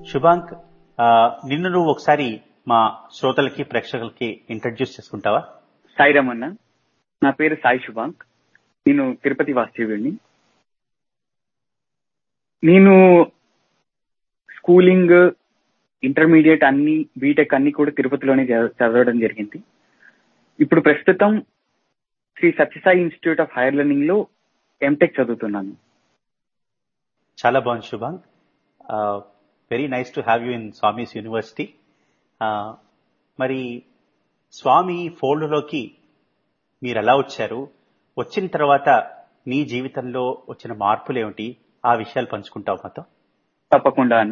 శుభాంక్ ఆ, నిన్ను నువ్వు ఒకసారి మా శ్రోతలకి ప్రేక్షకులకి ఇంట్రడ్యూస్ చేసుకుంటావా సాయిరామ్ అన్న నా పేరు సాయి శుభాంక్ నేను తిరుపతి వాస్తవ్యుడిని నేను స్కూలింగ్ ఇంటర్మీడియట్ అన్ని బీటెక్ అన్ని కూడా తిరుపతిలోనే చదవ- చదవడం జరిగింది ఇప్పుడు ప్రస్తుతం Shri Sathya Sai Institute of Higher Learning లో ఎంటెక్ చదువుతున్నాను చాలా బాగుంది Shubhank very nice to have you in Swami's university మరి స్వామి ఫోల్డ్లోకి మీరు ఎలా వచ్చారు వచ్చిన తర్వాత మీ జీవితంలో వచ్చిన మార్పులు ఏమిటి ఆ విషయాలు పంచుకుంటావు మాతో తప్పకుండా అన్న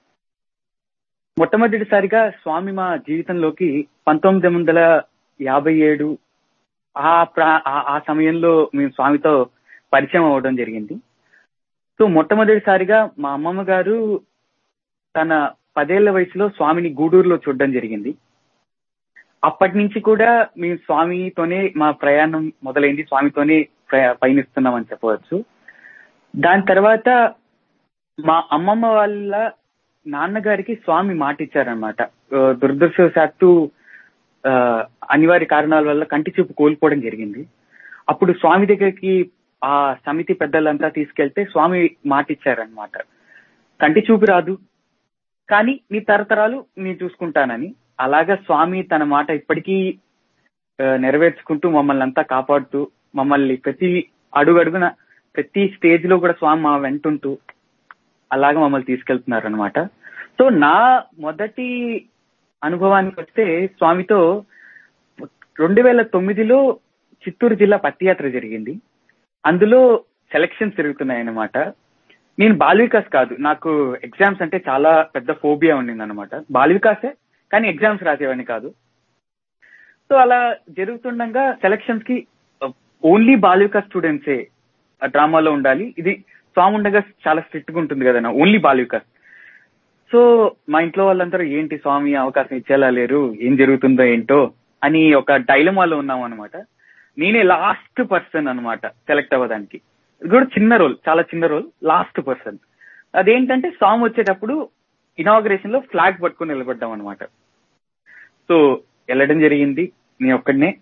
మొట్టమొదటిసారిగా స్వామి మా జీవితంలోకి పంతొమ్మిది వందల యాభై ఏడు ఆ ప్రా- ఆ- ఆ సమయంలో మేము స్వామితో పరిచయం అవ్వడం జరిగింది సో మొట్టమొదటిసారిగా మా అమ్మమ్మ గారు తన పదేళ్ల వయసులో స్వామిని గూడూరులో చూడడం జరిగింది అప్పటి నుంచి కూడా మేము స్వామితోనే మా ప్రయాణం మొదలైంది స్వామితోనే ప్రయా- పయనిస్తున్నామని చెప్పవచ్చు దాని తర్వాత మా అమ్మమ్మ వాళ్ళ నాన్నగారికి స్వామి మాట ఇచ్చారనమాట దురదృష్టవశాత్తు ఆ, అనివార్య కారణాల వల్ల కంటి చూపు కోల్పోవడం జరిగింది అప్పుడు స్వామి దగ్గరికి ఆ సమితి పెద్దలంతా తీసుకెళ్తే స్వామి మాట ఇచ్చారనమాట కంటి చూపు రాదు కానీ నీ తరతరాలు నేను చూసుకుంటానని అలాగా స్వామి తన మాట ఇప్పటికీ ఆ, నెరవేర్చుకుంటూ మమ్మల్ని అంతా కాపాడుతూ మమ్మల్ని ప్రతి అడుగు అడుగున ప్రతి స్టేజ్ లో కూడా స్వామి మా వెంటుంటూ అలాగా మమ్మల్ని తీసుకెళ్తున్నారు అనమాట సో నా మొదటి అనుభవానికి వస్తే స్వామితో రెండు వేల తొమ్మిదిలో చిత్తూరు జిల్లా పత్తియాత్ర జరిగింది అందులో సెలక్షన్స్ జరుగుతున్నాయి అన్నమాట నేను బాల్ వికాస్ కాదు నాకు ఎగ్జామ్స్ అంటే చాలా పెద్ద ఫోబియా ఉండింది అనమాట బాల్ వికాసే కానీ ఎగ్జామ్స్ రాసేవాడిని కాదు సో అలా జరుగుతుండగా సెలక్షన్స్ కి ఓన్లీ బాల్ వికాస్ స్టూడెంట్సే ఆ డ్రామాలో ఉండాలి ఇది స్వామి ఉండగా చాలా స్ట్రిక్ట్ గా ఉంటుంది కదా ఓన్లీ బాల్ వికాస్ సో మా ఇంట్లో వాళ్ళందరూ ఏంటి స్వామి అవకాశం ఇచ్చేలా లేరు ఏం జరుగుతుందో ఏంటో అని ఒక డైలమాలో ఉన్నాం అనమాట నేనే లాస్ట్ పర్సన్ అన్నమాట సెలెక్ట్ అవ్వడానికి ఇది కూడా చిన్న రోల్ చాలా చిన్న రోల్ లాస్ట్ పర్సన్ అదేంటంటే సాంగ్ వచ్చేటప్పుడు ఇనాగ్రేషన్ లో ఫ్లాగ్ పట్టుకుని నిలబడ్డాం అనమాట సో వెళ్ళడం జరిగింది నేను ఒక్కడనే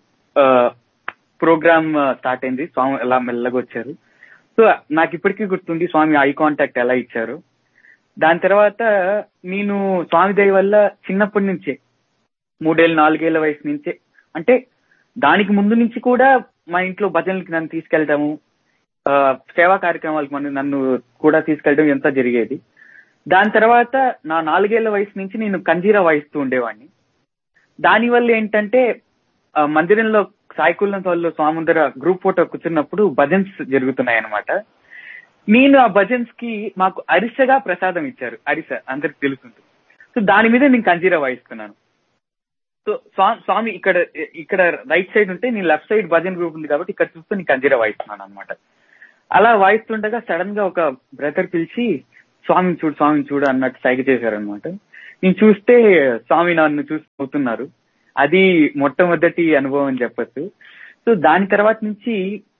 ప్రోగ్రామ్ స్టార్ట్ అయింది స్వామి ఎలా మెల్లగా వచ్చారు సో నాకు ఇప్పటికీ గుర్తుంది స్వామి ఐ కాంటాక్ట్ ఎలా ఇచ్చారు దాని తర్వాత నేను స్వామి దయ వల్ల చిన్నప్పటి నుంచే మూడేళ్ళు నాలుగేళ్ల వయసు నుంచే అంటే దానికి ముందు నుంచి కూడా మా ఇంట్లో భజనలకి నన్ను తీసుకెళ్ళటము ఆ, సేవా కార్యక్రమాలకు మన నన్ను కూడా తీసుకెళ్ళడం ఎంత జరిగేది దాని తర్వాత నా నాలుగేళ్ల వయసు నుంచి నేను కంజీరా వాయిస్తూ ఉండేవాడిని దానివల్ల ఏంటంటే ఆ, మందిరంలో సాయికుల్లం వాళ్ళు స్వామి ముందర గ్రూప్ ఫోటో కూర్చున్నప్పుడు భజన్స్ జరుగుతున్నాయి అనమాట నేను ఆ భజన్స్ కి మాకు అరిసగా ప్రసాదం ఇచ్చారు అరిస అందరికి తెలుసుంటుంది సో దాని మీద నేను కంజీరా వాయిస్తున్నాను సో స్వా- స్వామి ఇక్కడ ఇక్కడ రైట్ సైడ్ ఉంటే నేను లెఫ్ట్ సైడ్ భజన్ గ్రూప్ ఉంది కాబట్టి ఇక్కడ చూస్తూ నేను కంజీరా వాయిస్తున్నాను అనమాట అలా వాయిస్తుండగా సడన్ గా ఒక బ్రదర్ పిలిచి స్వామిని చూడు స్వామిని చూడు అన్నట్టు సైగ చేశారనమాట నేను చూస్తే స్వామి నన్ను చూసి అవుతున్నారు అది మొట్టమొదటి అనుభవం అని చెప్పొచ్చు సో దాని తర్వాత నుంచి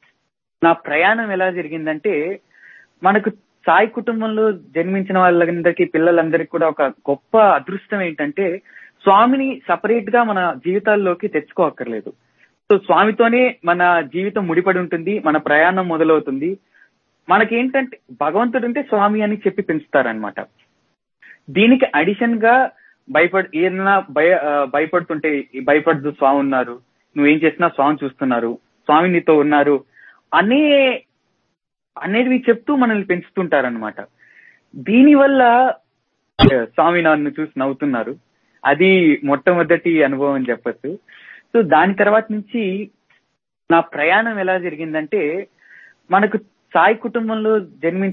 నా ప్రయాణం ఎలా జరిగిందంటే మనకు సాయి కుటుంబంలో జన్మించిన వాళ్ళందరికీ పిల్లలందరికీ కూడా ఒక గొప్ప అదృష్టం ఏంటంటే స్వామిని సపరేట్ గా మన జీవితాల్లోకి తెచ్చుకోక్కర్లేదు సో స్వామితోనే మన జీవితం ముడిపడి ఉంటుంది మన ప్రయాణం మొదలవుతుంది మనకేంటంటే భగవంతుడు అంటే స్వామి అని చెప్పి పెంచుతారనమాట దీనికి అడిషన్ గా భయపడ ఏదైనా భయ ఆ, భయపడుతుంటే ఈ భయపడుతూ స్వామి ఉన్నారు నువ్వేం చేసినా స్వామి చూస్తున్నారు స్వామి నీతో ఉన్నారు అనే అనేవి చెప్తూ మనల్ని పెంచుతుంటారనమాట దీనివల్ల స్వామి నన్ను చూసి నవ్వుతున్నారు అది మొట్టమొదటి అనుభవం అని చెప్పొచ్చు సో దాని తర్వాత నుంచి నా ప్రయాణం ఎలా జరిగిందంటే మనకు సాయి కుటుంబంలో జన్మించిన